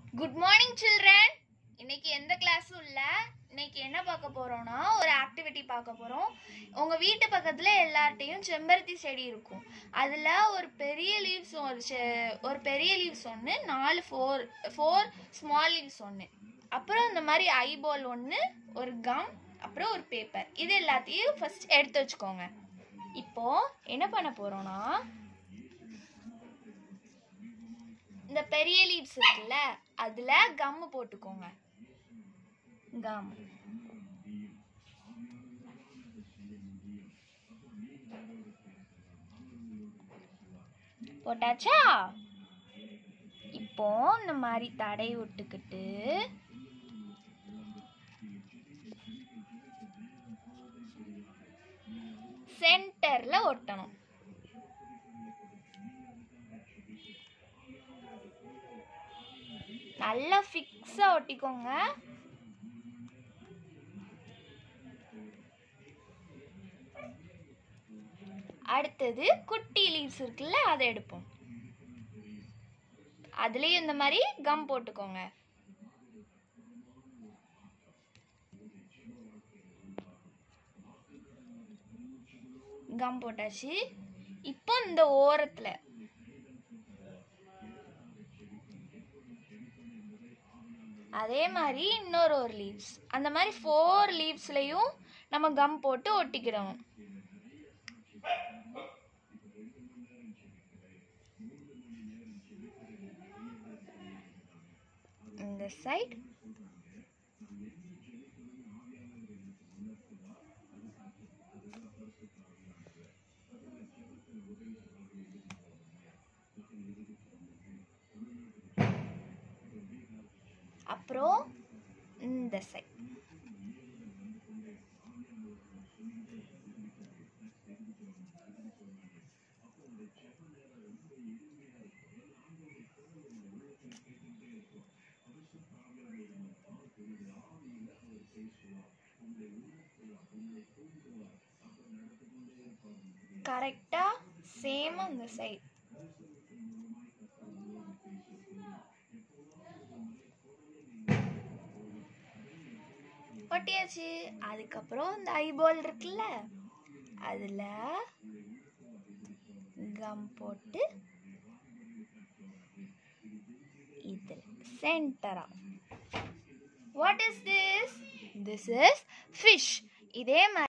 good morning children இன்னைக்கு எந்த கிளாஸும் இல்லை இன்னைக்கு என்ன பார்க்க போறோம்னா ஒரு ஆக்டிவிட்டி பார்க்க போறோம் உங்க வீட்டு பக்கத்துல எல்லார்ட்டையும் செம்பருத்தி செடி இருக்கும் அதுல ஒரு பெரிய லீவ்ஸ் ஒரு செ- ஒரு பெரிய லீவ்ஸ் ஒன்று நாலு ஃபோர் ஃபோர் ஸ்மால் லீவ்ஸ் ஒன்று அப்புறம் இந்த மாதிரி ஐபால் ஒன்று ஒரு கம் அப்புறம் ஒரு பேப்பர் இது எல்லாத்தையும் ஃபர்ஸ்ட் எடுத்து வச்சுக்கோங்க இப்போ என்ன பண்ண போறோம்னா இந்த பெரிய லீவ்ஸ் இருக்குல்ல அதுல கம்மு போட்டுக்கோங்க கம் போட்டாச்சா இப்போ இந்த மாதிரி தடை விட்டுக்கிட்டு சென்டர்ல ஒட்டணும் நல்லா ஃபிக்ஸா ஒட்டிக்கோங்க அடுத்தது குட்டி லீவ்ஸ் இருக்குல்ல அதை எடுப்போம் அதுலயும் இந்த மாதிரி கம் போட்டுக்கோங்க கம் போட்டாச்சு இப்போ இந்த ஓரத்துல அதே மாதிரி இன்னொரு ஒரு லீவ்ஸ் அந்த மாதிரி ஃபோர் லீவ்ஸ்லையும் நம்ம கம் போட்டு ஒட்டிக்கிடணும் இந்த சைட் அப்புறம் இந்த சைட் கரெக்டா சேம் அந்த சைட் ஒட்டியாச்சு அதுக்கப்புறம் இந்த ஐபால் இருக்குல்ல அதில் கம் போட்டு இதில் சென்டரா what is this this is fish இதே மாதிரி